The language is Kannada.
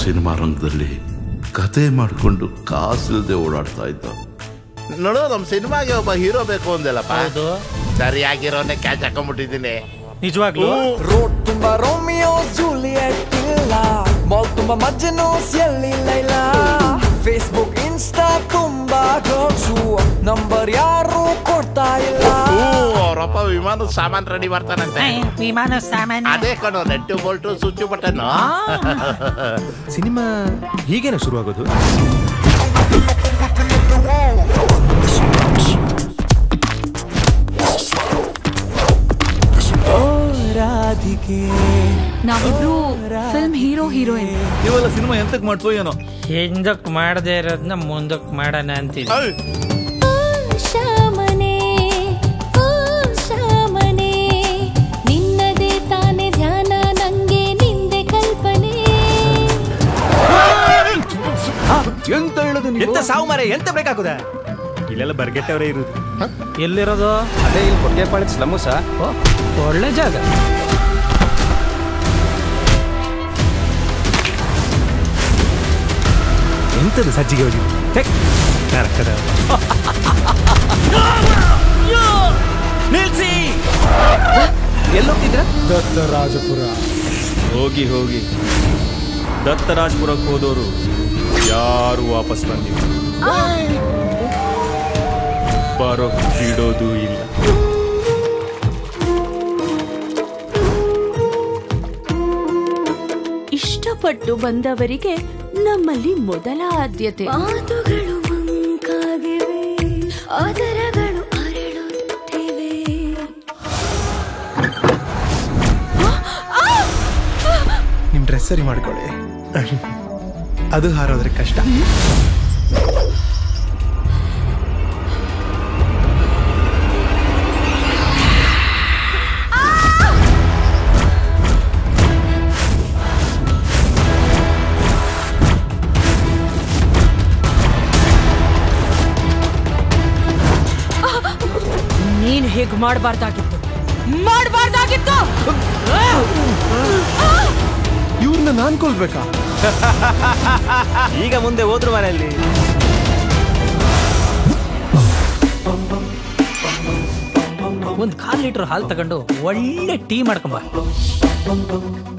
ಸಿನಿಮಾ ರಂಗದಲ್ಲಿ ಕತೆ ಮಾಡಿಕೊಂಡು ಕಾಸಿಲ್ದೆ ಓಡಾಡ್ತಾ ಇದ್ದ ನೋಡು ನಮ್ಮ ಸಿನಿಮಾಗೆ ಒಬ್ಬ ಹೀರೋ ಬೇಕು ಅಂದಲ್ಲಪ್ಪ ಹೌದು ಸರಿಯಾಗಿರೋನೆ ಕ್ಯಾಚ್ ಹಾಕೊಂಡ್ಬಿಟ್ಟಿದ್ದೀನಿ ನಿಜವಾಗ್ಲೂ ರೋಡ್ ತುಂಬಾ ರೋಮಿಯೋ ಜೂಲಿಯಟ್ ಇಲ್ಲ ಮಾಲ್ ತುಂಬಾ ಮಜ್ಜನು ಎಲ್ಲಿ ಲೈಲಾ ಫೇಸ್ಬುಕ್ ಇನ್ಸ್ಟಾ ತುಂಬಾ ಗರ್ಲ್ಸು ನಂಬರ್ ಯಾರು ಕೊಡ್ತಾ ಇಲ್ಲ ಅವರಪ್ಪ ವಿಮಾನದ ಸಾಮಾನ್ ರೆಡಿ ಮಾಡ್ತಾನಂತೆ ವಿಮಾನ ಸಾಮಾನ್ಯ ಅದೇ ಕಣೋ nut bolt switch button cinema ಹೀಗೇನ ಶುರುವಾಗೋದು ಓ ರಾಧಿಕೆ ನಾವಿಬ್ರು ಫಿಲ್ಮ್ ಹೀರೋ ಹೀರೋಯಿನ್ ಇವೆಲ್ಲ ಸಿನಿಮಾ ಎಂತಕ್ ಮಾಡ್ಸೋ ಏನೋ ಹಿಂದಕ್ ಮಾಡದೇ ಇರೋದ್ನ ಮುಂದಕ್ ಮಾಡೋಣ ಅಂತಿದ್ದೆ ಶ್ಯಾಮನೆ ಓ ಶ್ಯಾಮನೆ ನಿನ್ನದೇ ತಾನೇ ಧ್ಯಾನ ನಂಗೆ ನಿಂದೆ ಕಲ್ಪನೆ ಎಂತ ಹೇಳೋದು ಎಂತ ಸಾವು ಮರೆ ಎಂತ ಬೇಕಾಗುದ ಇಲ್ಲೆಲ್ಲ ಬರ್ಗೆಟ್ಟವರೇ ಇರುದು ಎಲ್ಲಿರೋದು ಅದೇ ಇಲ್ಲಿ ಕೊಟ್ಟಿಗೆಪಾಳ್ಯದ ಸ್ಲಮ್ಮು ಸಾ ಓ, ಒಳ್ಳೆ ಜಾಗ ಎಂತದು ಸಜ್ಜಿಗೆ ಹೋಗಿ ನರಕದ ನಿಲ್ಸಿ ಎಲ್ಲೋಗ್ತಿದ್ರ ದತ್ತರಾಜಪುರ ಹೋಗಿ ಹೋಗಿ ದತ್ತರಾಜಪುರಕ್ಕೆ ಹೋದವರು ಯಾರು ವಾಪಸ್ ಬಂದಿಲ್ಲ ಬರೋ ಬಿಡೋದು ಇಲ್ಲ ಇಷ್ಟಪಟ್ಟು ಬಂದವರಿಗೆ ನಮ್ಮಲ್ಲಿ ಮೊದಲ ಆದ್ಯತೆ ಮಾತುಗಳು ಮಂಕಾಗಿವೆ ಆದರಗಳು ಅರಳುತ್ತಿವೆ ನಿಮ್ ಡ್ರೆಸ್ ಸರಿ ಮಾಡ್ಕೊಳ್ಳಿ ಅದು ಹಾರೋದ್ರೆ ಕಷ್ಟ ನೀನ್ ಹೇಗ್ ಮಾಡಬಾರ್ದಾಗಿತ್ತು ಮಾಡಬಾರ್ದಾಗಿತ್ತು ಇವ್ರನ್ನ ನಾನ್ ಕೊಲ್ಬೇಕಾ ಈಗ ಮುಂದೆ ಹೋದ್ರು ಮನೆಯಲ್ಲಿ ಒಂದ್ ಕಾಲ್ ಲೀಟರ್ ಹಾಲು ತಗೊಂಡು ಒಳ್ಳೆ ಟೀ ಮಾಡ್ಕೊಂಬ